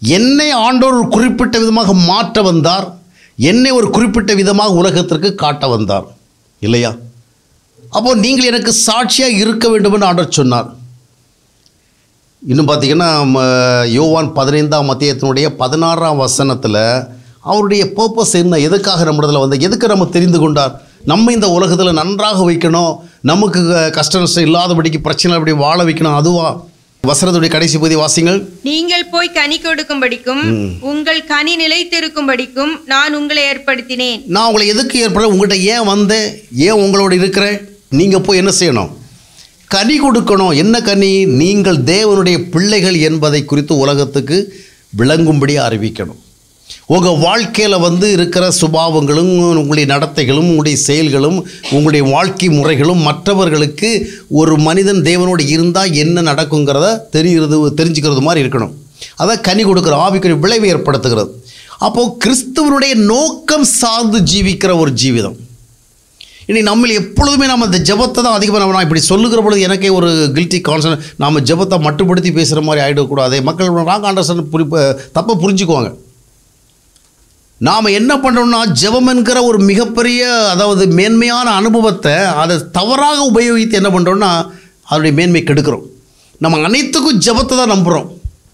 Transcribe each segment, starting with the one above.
என்னை ஆண்டவர் ஒரு குறிப்பிட்ட விதமாக மாற்ற வந்தார் என்னை ஒரு குறிப்பிட்ட விதமாக உலகத்திற்கு காட்ட வந்தார் இல்லையா அப்போ நீங்கள் எனக்கு சாட்சியாக இருக்க வேண்டும் என்று ஆண்டவர் சொன்னார் இன்னும் பார்த்தீங்கன்னா ம, யோவான் பதினைந்தாம் மத்தியத்தினுடைய பதினாறாம் வசனத்தில் அவருடைய பர்பஸ் என்ன எதுக்காக நம்மிடத்தில் வந்து எதுக்கு நம்ம தெரிந்து கொண்டார் நம்ம இந்த உலகத்தில் நன்றாக வைக்கணும் நமக்கு க- கஷ்ட நஷ்டம் இல்லாதபடிக்கு பிரச்சனை அப்படி வாழ வைக்கணும் அதுவா வசனத்துடைய கடைசி பகுதி வாசிங்கள் நீங்கள் போய் கனி கொடுக்கும்படிக்கும் உங்கள் கனி நிலைத்திருக்கும்படிக்கும் நான் உங்களை ஏற்படுத்தினேன் நான் உங்களை எதுக்கு ஏற்பட உங்கள்கிட்ட ஏன் வந்தேன் ஏன் உங்களோட இருக்கிறேன் நீங்கள் போய் என்ன செய்யணும் கனி கொடுக்கணும் என்ன கனி நீங்கள் தேவனுடைய பிள்ளைகள் என்பதை குறித்து உலகத்துக்கு விளங்கும்படி அறிவிக்கணும் உங்கள் வாழ்க்கையில் வந்து இருக்கிற சுபாவங்களும் உங்களுடைய நடத்தைகளும் உங்களுடைய செயல்களும் உங்களுடைய வாழ்க்கை முறைகளும் மற்றவர்களுக்கு ஒரு மனிதன் தேவனோடு இருந்தால் என்ன நடக்குங்கிறத தெரிகிறது தெரிஞ்சுக்கிறது மாதிரி இருக்கணும் அதான் கனி கொடுக்குற ஆவிக்குரிய விளைவை ஏற்படுத்துகிறது அப்போது கிறிஸ்துவனுடைய நோக்கம் சார்ந்து ஜீவிக்கிற ஒரு ஜீவிதம் இனி நம்ம எப்பொழுதுமே நம்ம இந்த ஜெபத்தை தான் அதிகமாக நம்ம நான் இப்படி சொல்லுகிற பொழுது எனக்கே ஒரு கில்ட்டி கான்சன் நாம் ஜெபத்தை மட்டுப்படுத்தி பேசுகிற மாதிரி ஆகிடக்கூடாது மக்கள் ராங் அண்டர்ஸ்டாண்ட் புரி தப்பை புரிஞ்சுக்குவாங்க நாம் என்ன பண்ணுறோம்னா ஜெபம் என்கிற ஒரு மிகப்பெரிய அதாவது மேன்மையான அனுபவத்தை அதை தவறாக உபயோகித்து என்ன பண்ணுறோம்னா அதனுடைய மேன்மை கெடுக்கிறோம் நம்ம அனைத்துக்கும் ஜெபத்தை தான் நம்புகிறோம்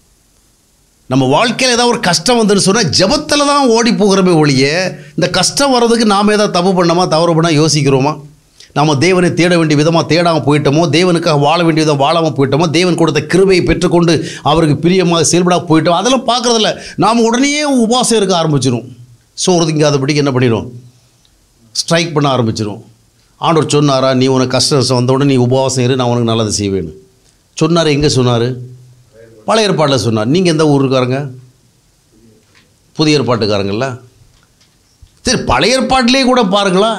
நம்ம வாழ்க்கையில் ஏதாவது ஒரு கஷ்டம் வந்துன்னு சொன்னால் ஜெபத்தில் தான் ஓடி போகிறோமே ஒழிய இந்த கஷ்டம் வர்றதுக்கு நாம் ஏதாவது தப்பு பண்ணோமா தவறு பண்ணால் யோசிக்கிறோமா நம்ம தேவனை தேட வேண்டிய விதமாக தேடாமல் போயிட்டோமோ தேவனுக்காக வாழ வேண்டிய விதம் வாழாமல் போயிட்டோமோ தேவன் கொடுத்த கிருபையை பெற்றுக்கொண்டு அவருக்கு பிரியமாக செயல்படாம போயிட்டோம் அதெல்லாம் பார்க்குறதில்ல நாம் உடனே உபாசம் இருக்க ஆரம்பிச்சிடும் சோறு திங்காதபடிக்கு என்ன பண்ணிடும் ஸ்ட்ரைக் பண்ண ஆரம்பிச்சிடும் ஆண்டவர் சொன்னாரா நீ உனக்கு கஷ்ட நஷ்டம் வந்த உடனே நீ உபவாசம் இரு நான் உனக்கு நல்லது செய்வேன்னு சொன்னார் எங்கே சொன்னார் பழைய ஏற்பாட்டில் சொன்னார் நீங்கள் எந்த ஊருக்காரங்க புதிய ஏற்பாட்டுக்காரங்கள சரி பழைய ஏற்பாட்டிலே கூட பாருங்களா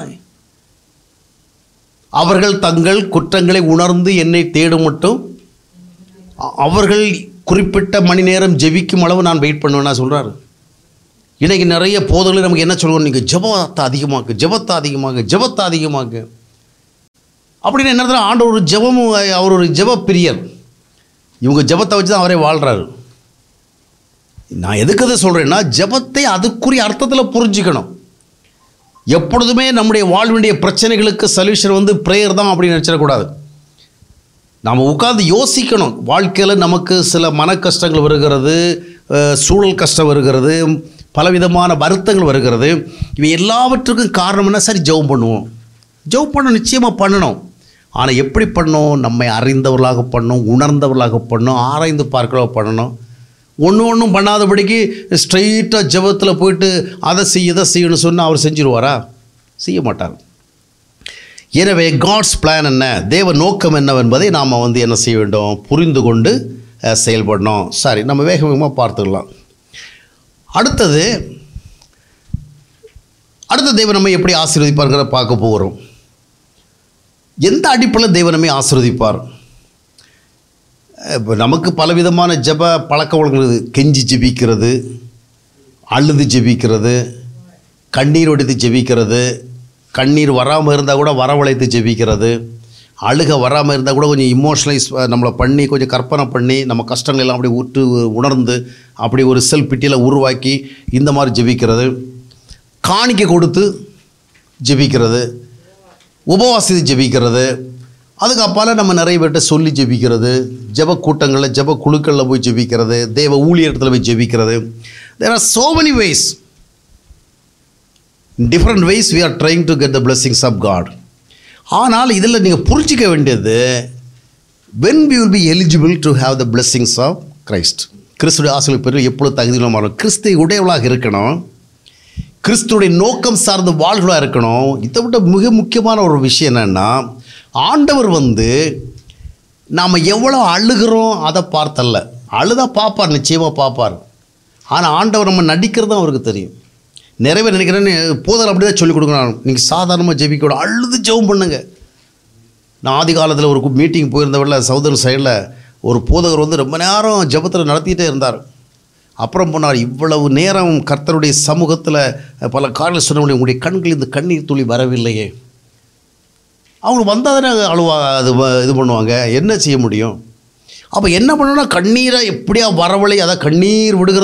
அவர்கள் தங்கள் குற்றங்களை உணர்ந்து என்னை தேடும் மட்டும் அ- அவர்கள் குறிப்பிட்ட மணி நேரம் ஜெபிக்கும் அளவு நான் வெயிட் பண்ணுவேன்னா சொல்கிறாரு இன்றைக்கி நிறைய போதல்கள் நமக்கு என்ன சொல்லுவோம் நீங்கள் ஜெபத்தை அதிகமாக்கு ஜெபத்தை அதிகமாக்கு ஜெபத்தை அதிகமாக்கு அப்படின்னு என்ன அர்த்தம்? ஆண்டவர் ஒரு ஜெபமும் அவர் ஒரு ஜெப பிரியர் இவங்க ஜெபத்தை வச்சு தான் அவரே வாழ்கிறாரு நான் எதுக்கு அதை சொல்கிறேன்னா ஜெபத்தை அதுக்குரிய அர்த்தத்தில் புரிஞ்சுக்கணும் எப்பொழுதுமே நம்முடைய வாழ்வினுடைய பிரச்சனைகளுக்கு சொல்யூஷன் வந்து ப்ரேயர் தான் அப்படின்னு நினச்சிடக்கூடாது நாம் உட்கார்ந்து யோசிக்கணும் வாழ்க்கையில் நமக்கு சில மன கஷ்டங்கள் வருகிறது அஹ், சூழல் கஷ்டம் வருகிறது பலவிதமான வருத்தங்கள் வருகிறது இவை எல்லாவற்றுக்கும் காரணம் என்ன சரி ஜெபம் பண்ணுவோம் ஜெபம் பண்ண நிச்சயமாக பண்ணணும் ஆனால் எப்படி பண்ணணும் நம்மை அறிந்தவர்களாக பண்ணணும் உணர்ந்தவர்களாக பண்ணணும் ஆராய்ந்து பார்க்கிறவ பண்ணணும் ஒன்று ஒன்றும் பண்ணாதபடிக்கு ஸ்ட்ரைட்டாக ஜெபத்தில் போயிட்டு அதை செய்ய இதை செய்யணும்னு சொன்னால் அவர் செஞ்சிருவாரா செய்ய மாட்டார் எனவே காட்ஸ் பிளான் என்ன தேவ நோக்கம் என்னவென்பதை நாம் வந்து என்ன செய்ய வேண்டும் புரிந்து கொண்டு அஹ், செயல்படணும் சரி நம்ம வேக வேகமாக பார்த்துக்கலாம் அடுத்தது அடுத்த தேவன் நம்மை எப்படி ஆசீர்வதிப்பார்ங்கிறத பார்க்க போகிறோம் எந்த அடிப்படையில் தேவன் நம்மை ஆசீர்வதிப்பார் இப்போ நமக்கு பலவிதமான ஜெப பழக்க வழக்கங்கள் இருக்குது. கெஞ்சி ஜெபிக்கிறது அழுது ஜெபிக்கிறது கண்ணீர் வடித்து ஜெபிக்கிறது கண்ணீர் வராமல் இருந்தால் கூட வரவழைத்து ஜெபிக்கிறது அழுக வராமல் இருந்தால் கூட கொஞ்சம் இமோஷனலைஸ் நம்மளை பண்ணி கொஞ்சம் கற்பனை பண்ணி நம்ம கஷ்டங்கள் எல்லாம் அப்படி உற்று உணர்ந்து அப்படி ஒரு செல் பிட்டியில் உருவாக்கி இந்த மாதிரி ஜெபிக்கிறது காணிக்கை கொடுத்து ஜெபிக்கிறது உபவாசித்து ஜெபிக்கிறது அதுக்கு அப்பால நம்ம நிறைய பேர்கிட்ட சொல்லி ஜெபிக்கிறது ஜெப கூட்டங்களில் ஜெப குழுக்களில் போய் ஜெபிக்கிறது தேவ ஊழியத்தில் போய் ஜெபிக்கிறது there are so many ways in different ways we are trying to get the blessings of God ஆனால் இதில் நீங்கள் புரிஞ்சிக்க வேண்டியது when we will be eligible to have the blessings of Christ கிறிஸ்துடைய ஆசிரியர் பெரு எப்பொழுது தகுதியில் மாறும் கிறிஸ்து உடையவளாக இருக்கணும் கிறிஸ்துடைய நோக்கம் சார்ந்த வாழ்களாக இருக்கணும் இதை விட மிக முக்கியமான ஒரு விஷயம் என்னென்னா ஆண்டவர் வந்து நாம் எவ்வளோ அழுகிறோம் அதை பார்த்தல்ல அழுதா பார்ப்பார் நிச்சயமாக பார்ப்பார் ஆனால் ஆண்டவர் நம்ம நடிக்கிறதும் அவருக்கு தெரியும் நிறைய பேர் நினைக்கிறேன்னு போதல் அப்படி தான் சொல்லிக் கொடுக்குறாங்க நீங்கள் சாதாரணமாக ஜெபிக்க விட அழுது ஜெபம் பண்ணுங்க நான் ஆதி காலத்தில் ஒரு மீட்டிங் போயிருந்தவள்ள சவுதர் சைடில் ஒரு போதகர் வந்து ரொம்ப நேரம் ஜெபத்தில் நடத்திட்டே இருந்தார் அப்புறம் போனார் இவ்வளவு நேரம் கர்த்தருடைய சமூகத்தில் பல காரியங்கள் சொன்ன முடியும் உங்களுடைய கண்களில் இந்த கண்ணீர் துளி வரவில்லையே அவங்க வந்தால் தானே அழுவா அது வ- இது பண்ணுவாங்க என்ன செய்ய முடியும் அப்போ என்ன பண்ணணும்னா கண்ணீரை எப்படியா வரவழை அதை கண்ணீர் விடுகிற